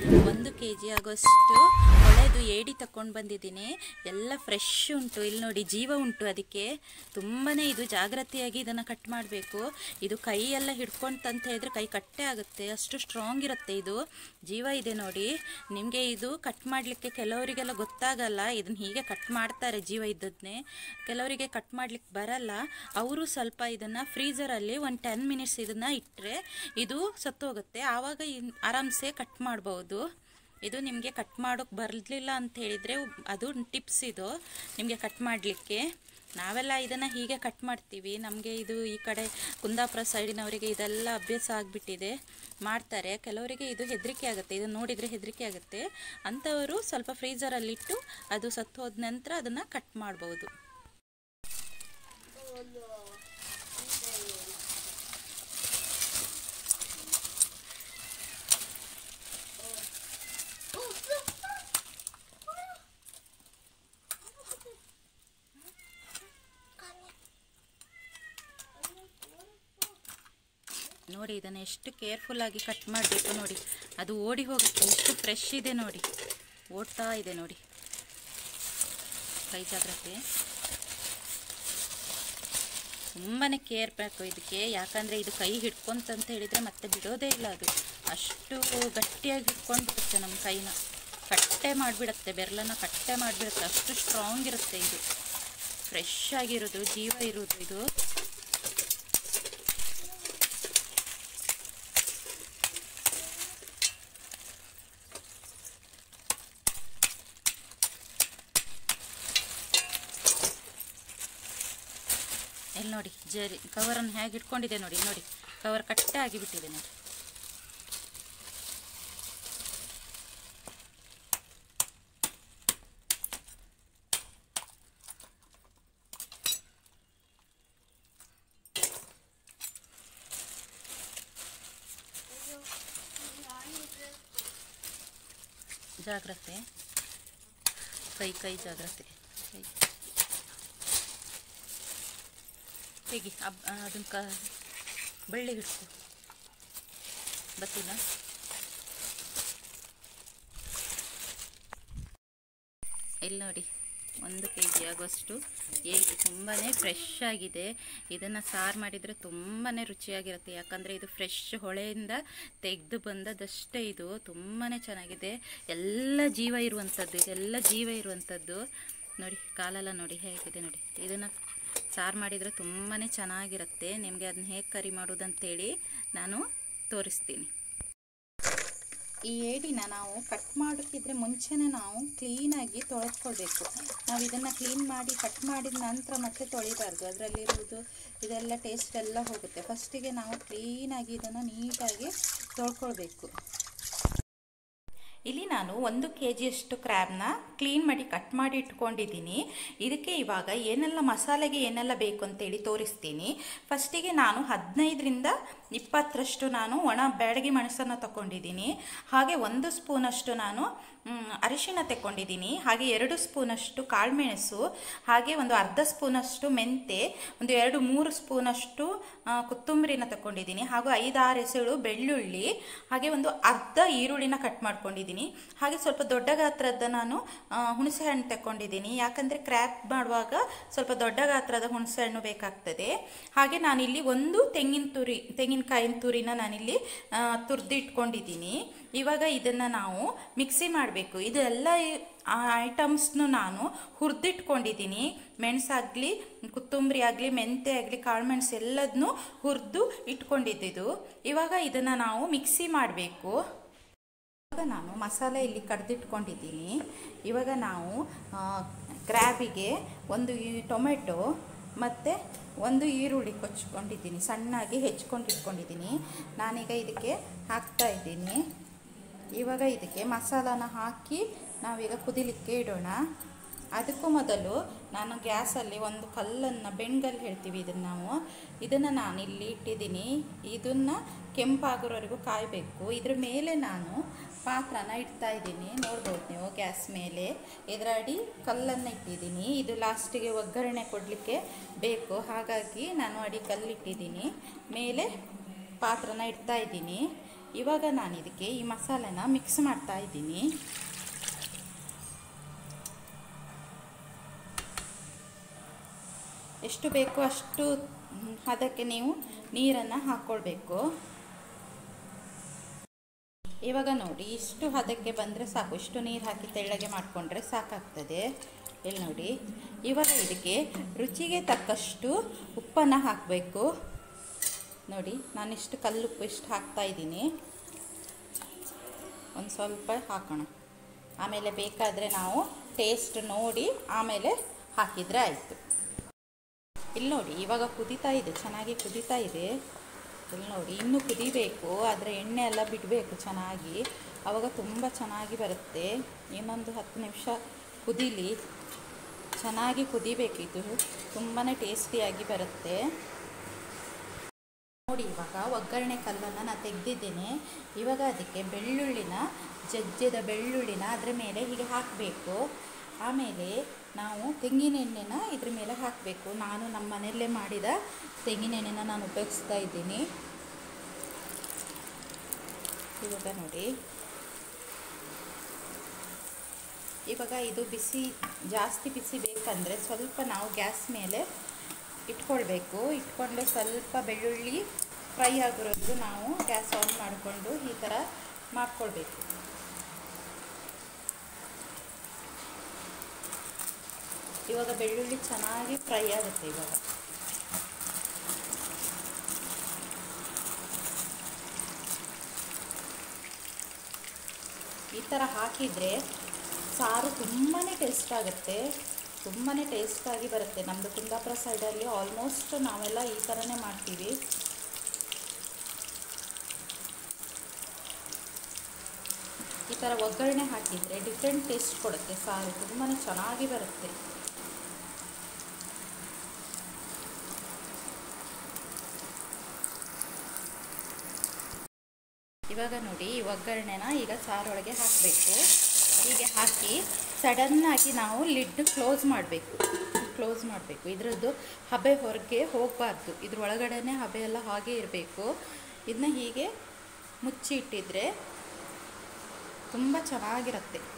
ಒಂದು K G ಆಗೋಷ್ಟು ಒಳ್ಳೆಯದು ಏಡಿ ತಕೊಂಡು ಬಂದಿದ್ದೀನಿ ಎಲ್ಲ ಫ್ರೆಶ್ ಉಂಟು ಇಲ್ಲಿ ನೋಡಿ ಜೀವ ಉಂಟು ಅದಕ್ಕೆ ತುಂಬಾ ಇದು ಜಾಗ್ರತೆಯಾಗಿ ಇದನ್ನು ಕಟ್ ಮಾಡಬೇಕು ಇದು ಕೈ ಎಲ್ಲ ಹಿಡ್ಕೊಂತಂತ ಹೇಳಿದ್ರೆ ಕೈ ಕಟ್ಟೆ ಆಗುತ್ತೆ ಅಷ್ಟು ಸ್ಟ್ರಾಂಗ್ ಇರುತ್ತೆ ಇದು ಜೀವ ಇದೆ ನೋಡಿ ನಿಮಗೆ ಇದು ಕಟ್ ಮಾಡಲಿಕ್ಕೆ ಕೆಲವರಿಗೆಲ್ಲ ಗೊತ್ತಾಗಲ್ಲ ಇದನ್ನು ಹೀಗೆ ಕಟ್ ಮಾಡ್ತಾರೆ ಜೀವ ಇದ್ದದ್ನೇ ಕೆಲವರಿಗೆ ಕಟ್ ಮಾಡ್ಲಿಕ್ಕೆ ಬರಲ್ಲ ಅವರು ಸ್ವಲ್ಪ ಇದನ್ನು ಫ್ರೀಸರಲ್ಲಿ ಒಂದು ಟೆನ್ ಮಿನಿಟ್ಸ್ ಇದನ್ನು ಇಟ್ಟರೆ ಇದು ಸತ್ತೋಗುತ್ತೆ ಆವಾಗ ಇನ್- ಆರಾಮ್ಸೆ ಕಟ್ ಮಾಡ್ಬೋದು ಇದು ನಿಮಗೆ ಕಟ್ ಮಾಡೋಕ್ಕೆ ಬರಲಿಲ್ಲ ಅಂತ ಹೇಳಿದರೆ ಅದು ಟಿಪ್ಸ್ ಇದು ನಿಮಗೆ ಕಟ್ ಮಾಡಲಿಕ್ಕೆ ನಾವೆಲ್ಲ ಇದನ್ನು ಹೀಗೆ ಕಟ್ ಮಾಡ್ತೀವಿ ನಮಗೆ ಇದು ಈ ಕಡೆ ಕುಂದಾಪುರ ಸೈಡಿನವರಿಗೆ ಇದೆಲ್ಲ ಅಭ್ಯಾಸ ಆಗಿಬಿಟ್ಟಿದೆ ಮಾಡ್ತಾರೆ ಕೆಲವರಿಗೆ ಇದು ಹೆದರಿಕೆ ಆಗುತ್ತೆ ಇದು ನೋಡಿದರೆ ಹೆದರಿಕೆ ಆಗುತ್ತೆ ಅಂಥವರು ಸ್ವಲ್ಪ ಫ್ರೀಸರಲ್ಲಿಟ್ಟು ಅದು ಸತ್ತು ಹೋದ ನಂತರ ಅದನ್ನು ಕಟ್ ಮಾಡ್ಬೋದು ನೋಡಿ ಇದನ್ನು ಎಷ್ಟು ಕೇರ್ಫುಲ್ಲಾಗಿ ಕಟ್ ಮಾಡಬೇಕು ನೋಡಿ ಅದು ಓಡಿ ಹೋಗುತ್ತೆ ಎಷ್ಟು ಫ್ರೆಶ್ ಇದೆ ನೋಡಿ ಓಡ್ತಾ ಇದೆ ನೋಡಿ ಕೈ ಜಾಗ್ರತೆ ತುಂಬಾ ಕೇರ್ ಬೇಕು ಇದಕ್ಕೆ ಯಾಕಂದರೆ ಇದು ಕೈ ಹಿಡ್ಕೊಂತಂತ ಹೇಳಿದರೆ ಮತ್ತೆ ಬಿಡೋದೇ ಇಲ್ಲ ಅದು ಅಷ್ಟು ಗಟ್ಟಿಯಾಗಿ ಹಿಡ್ಕೊಂಡ್ಬಿಡುತ್ತೆ ನಮ್ಮ ಕೈನ ಕಟ್ಟೆ ಮಾಡಿಬಿಡುತ್ತೆ ಬೆರಳನ್ನು ಕಟ್ಟೆ ಮಾಡಿಬಿಡುತ್ತೆ ಅಷ್ಟು ಸ್ಟ್ರಾಂಗ್ ಇರುತ್ತೆ ಇದು ಫ್ರೆಶ್ ಆಗಿರೋದು ಜೀವ ಇರೋದು ಇದು ಇಲ್ಲಿ ನೋಡಿ ಜರಿ ಕವರನ್ನು ಹೇಗೆ ಇಟ್ಕೊಂಡಿದೆ ನೋಡಿ ನೋಡಿ ಕವರ್ ಕಟ್ಟೆ ಆಗಿಬಿಟ್ಟಿದೆ ನೋಡಿ ಜಾಗ್ರತೆ ಕೈ ಕೈ ಜಾಗ್ರತೆ ಕೈ ತೆಗಿ ಅಬ್ ಅದನ್ನ ಕ ಬೆಳ್ಳಿ ಹಿಡ್ಕೊ ಗೊತ್ತಿಲ್ಲ ಇಲ್ಲಿ ನೋಡಿ ಒಂದು ಕೆ ಜಿ ಆಗುವಷ್ಟು ಏಗಿ ತುಂಬಾ ಫ್ರೆಶ್ ಆಗಿದೆ ಇದನ್ನು ಸಾರು ಮಾಡಿದರೆ ತುಂಬಾ ರುಚಿಯಾಗಿರುತ್ತೆ ಯಾಕಂದರೆ ಇದು ಫ್ರೆಶ್ ಹೊಳೆಯಿಂದ ತೆಗೆದು ಬಂದದಷ್ಟೇ ಇದು ತುಂಬಾ ಚೆನ್ನಾಗಿದೆ ಎಲ್ಲ ಜೀವ ಇರುವಂಥದ್ದು ಇದೆಲ್ಲ ಜೀವ ಇರುವಂಥದ್ದು ನೋಡಿ ಕಾಲೆಲ್ಲ ನೋಡಿ ಹೇಗಿದೆ ನೋಡಿ ಇದನ್ನು ಸಾರು ಮಾಡಿದರೆ ತುಂಬಾ ಚೆನ್ನಾಗಿರುತ್ತೆ ನಿಮಗೆ ಅದನ್ನ ಹೇಗೆ ಕರಿ ಮಾಡೋದಂತೇಳಿ ನಾನು ತೋರಿಸ್ತೀನಿ ಈ ಏಡಿನ ನಾವು ಕಟ್ ಮಾಡೋಕ್ಕಿದ್ರೆ ಮುಂಚೆನೇ ನಾವು ಕ್ಲೀನಾಗಿ ತೊಳೆದ್ಕೊಳ್ಬೇಕು ನಾವು ಇದನ್ನು ಕ್ಲೀನ್ ಮಾಡಿ ಕಟ್ ಮಾಡಿದ ನಂತರ ಮತ್ತೆ ತೊಳಿಬಾರ್ದು ಅದರಲ್ಲಿರುವುದು ಇದೆಲ್ಲ ಟೇಸ್ಟ್ ಎಲ್ಲ ಹೋಗುತ್ತೆ ಫಸ್ಟಿಗೆ ನಾವು ಕ್ಲೀನಾಗಿ ಇದನ್ನು ನೀಟಾಗಿ ತೊಳ್ಕೊಳ್ಬೇಕು ಇಲ್ಲಿ ನಾನು ಒಂದು ಕೆ ಜಿಯಷ್ಟು ಕ್ರ್ಯಾಬ್ನ ಕ್ಲೀನ್ ಮಾಡಿ ಕಟ್ ಮಾಡಿ ಇಟ್ಕೊಂಡಿದ್ದೀನಿ ಇದಕ್ಕೆ ಇವಾಗ ಏನೆಲ್ಲ ಮಸಾಲೆಗೆ ಏನೆಲ್ಲ ಬೇಕು ಅಂತೇಳಿ ತೋರಿಸ್ತೀನಿ ಫಸ್ಟಿಗೆ ನಾನು ಹದಿನೈದರಿಂದ ಇಪ್ಪತ್ತರಷ್ಟು ನಾನು ಒಣ ಬ್ಯಾಡಗಿ ಮೆಣಸನ್ನು ತಗೊಂಡಿದ್ದೀನಿ ಹಾಗೆ ಒಂದು ಸ್ಪೂನಷ್ಟು ನಾನು ಮ್, ಅರಿಶಿಣ ತಗೊಂಡಿದ್ದೀನಿ ಹಾಗೆ ಎರಡು ಸ್ಪೂನಷ್ಟು ಕಾಳುಮೆಣಸು ಹಾಗೆ ಒಂದು ಅರ್ಧ ಸ್ಪೂನಷ್ಟು ಮೆಂತೆ ಒಂದು ಎರಡು ಮೂರು ಸ್ಪೂನಷ್ಟು ಆ, ಕೊತ್ತಂಬರಿನ ತಗೊಂಡಿದ್ದೀನಿ ಹಾಗೂ ಐದಾರು ಎಸಳು ಬೆಳ್ಳುಳ್ಳಿ ಹಾಗೆ ಒಂದು ಅರ್ಧ ಈರುಳ್ಳಿನ ಕಟ್ ಮಾಡ್ಕೊಂಡಿದ್ದೀನಿ ಹಾಗೆ ಸ್ವಲ್ಪ ದೊಡ್ಡ ಗಾತ್ರದ ನಾನು ಆ, ಹುಣಸೆ ಹಣ್ಣು ತಗೊಂಡಿದ್ದೀನಿ ಯಾಕಂದರೆ ಕ್ರ್ಯಾಪ್ ಮಾಡುವಾಗ ಸ್ವಲ್ಪ ದೊಡ್ಡ ಗಾತ್ರದ ಹುಣಸೆ ಹಣ್ಣು ಬೇಕಾಗ್ತದೆ ಹಾಗೆ ನಾನಿಲ್ಲಿ ಒಂದು ತೆಂಗಿನ ತುರಿ ತೆಂಗಿನಕಾಯಿನ ತುರಿನ ನಾನಿಲ್ಲಿ ಆ, ತುರ್ದು ಇಟ್ಕೊಂಡಿದ್ದೀನಿ ಇವಾಗ ಇದನ್ನು ನಾವು ಮಿಕ್ಸಿ ಮಾಡಬೇಕು ಇದೆಲ್ಲ ಐಟಮ್ಸ್ನು ನಾನು ಹುರಿದಿಟ್ಕೊಂಡಿದ್ದೀನಿ ಮೆಣಸಾಗಲಿ ಕೊತ್ತಂಬರಿ ಆಗಲಿ ಮೆಂತೆ ಆಗಲಿ ಕಾಳುಮೆಣಸು ಎಲ್ಲದನ್ನೂ ಹುರಿದು ಇಟ್ಕೊಂಡಿದ್ದು ಇವಾಗ ಇದನ್ನು ನಾವು ಮಿಕ್ಸಿ ಮಾಡಬೇಕು ಇವಾಗ ನಾನು ಮಸಾಲೆ ಇಲ್ಲಿ ಕಡ್ದಿಟ್ಕೊಂಡಿದ್ದೀನಿ ಇವಾಗ ನಾವು ಆ, ಕ್ರ್ಯಾಬಿಗೆ ಒಂದು ಈ ಟೊಮೆಟೊ ಮತ್ತು ಒಂದು ಈರುಳ್ಳಿ ಕೊಚ್ಕೊಂಡಿದ್ದೀನಿ ಸಣ್ಣಾಗಿ ಹೆಚ್ಕೊಂಡು ಇಟ್ಕೊಂಡಿದ್ದೀನಿ ನಾನೀಗ ಇದಕ್ಕೆ ಹಾಕ್ತಾ ಇದ್ದೀನಿ ಇವಾಗ ಇದಕ್ಕೆ ಮಸಾಲಾನ ಹಾಕಿ ನಾವೀಗ ಕುದಿಲಿಕ್ಕೆ ಇಡೋಣ ಅದಕ್ಕೂ ಮೊದಲು ನಾನು ಗ್ಯಾಸಲ್ಲಿ ಒಂದು ಕಲ್ಲನ್ನು ಬೆಣ್ಗಲ್ಲು ಹೇಳ್ತೀವಿ ಇದನ್ನು ನಾವು ಇದನ್ನು ನಾನು ಇಲ್ಲಿ ಇಟ್ಟಿದ್ದೀನಿ ಇದನ್ನು ಕೆಂಪಾಗೋವರೆಗೂ ಕಾಯಬೇಕು ಇದ್ರ ಮೇಲೆ ನಾನು ಪಾತ್ರನ ಇಡ್ತಾ ಇದ್ದೀನಿ ನೋಡ್ಬೋದು ನೀವು ಗ್ಯಾಸ್ ಮೇಲೆ ಇದರ ಅಡಿ ಕಲ್ಲನ್ನು ಇಟ್ಟಿದ್ದೀನಿ ಇದು ಲಾಸ್ಟಿಗೆ ಒಗ್ಗರಣೆ ಕೊಡಲಿಕ್ಕೆ ಬೇಕು ಹಾಗಾಗಿ ನಾನು ಅಡಿ ಕಲ್ಲಿಟ್ಟಿದ್ದೀನಿ ಮೇಲೆ ಪಾತ್ರನ ಇಡ್ತಾ ಇದ್ದೀನಿ ಇವಾಗ ನಾನು ಇದಕ್ಕೆ ಈ ಮಸಾಲೆನ ಮಿಕ್ಸ್ ಮಾಡ್ತಾ ಇದ್ದೀನಿ ಎಷ್ಟು ಬೇಕೋ ಅಷ್ಟು ಅದಕ್ಕೆ ನೀವು ನೀರನ್ನು ಹಾಕ್ಕೊಳ್ಬೇಕು ಇವಾಗ ನೋಡಿ ಇಷ್ಟು ಹದಕ್ಕೆ ಬಂದರೆ ಸಾಕು ಇಷ್ಟು ನೀರು ಹಾಕಿ ತೆಳ್ಳಗೆ ಮಾಡಿಕೊಂಡ್ರೆ ಸಾಕಾಗ್ತದೆ ಇಲ್ಲಿ ನೋಡಿ ಇವಾಗ ಇದಕ್ಕೆ ರುಚಿಗೆ ತಕ್ಕಷ್ಟು ಉಪ್ಪನ್ನು ಹಾಕಬೇಕು ನೋಡಿ ನಾನಿಷ್ಟು ಕಲ್ಲುಪ್ಪು ಇಷ್ಟು ಹಾಕ್ತಾ ಇದ್ದೀನಿ ಒಂದು ಸ್ವಲ್ಪ ಹಾಕೋಣ ಆಮೇಲೆ ಬೇಕಾದರೆ ನಾವು ಟೇಸ್ಟ್ ನೋಡಿ ಆಮೇಲೆ ಹಾಕಿದರೆ ಆಯಿತು ಇಲ್ಲಿ ನೋಡಿ ಇವಾಗ ಕುದೀತಾ ಇದೆ ಚೆನ್ನಾಗಿ ಕುದೀತಾ ಇದೆ ಇಲ್ಲಿ ನೋಡಿ ಇನ್ನೂ ಕುದಿಬೇಕು ಆದರೆ ಎಣ್ಣೆ ಎಲ್ಲ ಬಿಡಬೇಕು ಚೆನ್ನಾಗಿ ಆವಾಗ ತುಂಬ ಚೆನ್ನಾಗಿ ಬರುತ್ತೆ ಇನ್ನೊಂದು ಹತ್ತು ನಿಮಿಷ ಕುದೀಲಿ ಚೆನ್ನಾಗಿ ಕುದಿಬೇಕು ಇದು ತುಂಬಾ ಟೇಸ್ಟಿಯಾಗಿ ಬರುತ್ತೆ ನೋಡಿ ಇವಾಗ ಒಗ್ಗರಣೆ ಕಲ್ಲನ್ನು ನಾನು ತೆಗೆದಿದ್ದೇನೆ ಇವಾಗ ಅದಕ್ಕೆ ಬೆಳ್ಳುಳ್ಳಿನ ಜಜ್ಜದ ಬೆಳ್ಳುಳ್ಳಿನ ಅದರ ಮೇಲೆ ಹೀಗೆ ಹಾಕಬೇಕು ಆಮೇಲೆ ನಾವು ತೆಂಗಿನ ಎಣ್ಣೆನ ಇದ್ರ ಮೇಲೆ ಹಾಕಬೇಕು ನಾನು ನಮ್ಮ ಮನೆಯಲ್ಲೇ ಮಾಡಿದ ತೆಂಗಿನ ಎಣ್ಣೆನ ನಾನು ಉಪಯೋಗಿಸ್ತಾ ಇದ್ದೀನಿ ಇವಾಗ ನೋಡಿ ಇವಾಗ ಇದು ಬಿಸಿ ಜಾಸ್ತಿ ಬಿಸಿ ಬೇಕಂದರೆ ಸ್ವಲ್ಪ ನಾವು ಗ್ಯಾಸ್ ಮೇಲೆ ಇಟ್ಕೊಳ್ಬೇಕು ಇಟ್ಕೊಂಡು ಸ್ವಲ್ಪ ಬೆಳ್ಳುಳ್ಳಿ ಫ್ರೈ ಆಗಿರೋದು ನಾವು ಗ್ಯಾಸ್ ಆನ್ ಮಾಡಿಕೊಂಡು ಈ ಥರ ಮಾಡ್ಕೊಳ್ಬೇಕು ಇವಾಗ ಬೆಳ್ಳುಳ್ಳಿ ಚೆನ್ನಾಗಿ ಫ್ರೈ ಆಗುತ್ತೆ ಇವಾಗ ಈ ಥರ ಹಾಕಿದರೆ ಸಾರು ತುಂಬಾ ಟೇಸ್ಟ್ ಆಗುತ್ತೆ ತುಂಬಾ ಟೇಸ್ಟಾಗಿ ಬರುತ್ತೆ ನಮ್ಮದು ಕುಂದಾಪುರ ಸೈಡಲ್ಲಿ ಆಲ್ಮೋಸ್ಟ್ ನಾವೆಲ್ಲ ಈ ಥರನೇ ಮಾಡ್ತೀವಿ ಈ ಥರ ಒಗ್ಗರಣೆ ಹಾಕಿದರೆ ಡಿಫ್ರೆಂಟ್ ಟೇಸ್ಟ್ ಕೊಡುತ್ತೆ ಸಾರು ತುಂಬಾ ಚೆನ್ನಾಗಿ ಬರುತ್ತೆ ಇವಾಗ ನೋಡಿ ಈ ಒಗ್ಗರಣೆನ ಈಗ ಸಾರೊಳಗೆ ಹಾಕಬೇಕು ಹೀಗೆ ಹಾಕಿ ಸಡನ್ನಾಗಿ ನಾವು ಲಿಡ್ ಕ್ಲೋಸ್ ಮಾಡಬೇಕು ಕ್ಲೋಸ್ ಮಾಡಬೇಕು ಇದರದ್ದು ಹಬೆ ಹೊರಗೆ ಹೋಗಬಾರ್ದು ಇದ್ರ ಒಳಗಡೆನೆ ಹಬೆ ಎಲ್ಲ ಹಾಗೆ ಇರಬೇಕು ಇದನ್ನ ಹೀಗೆ ಮುಚ್ಚಿ ಇಟ್ಟಿದ್ರೆ ತುಂಬ ಚೆನ್ನಾಗಿರುತ್ತೆ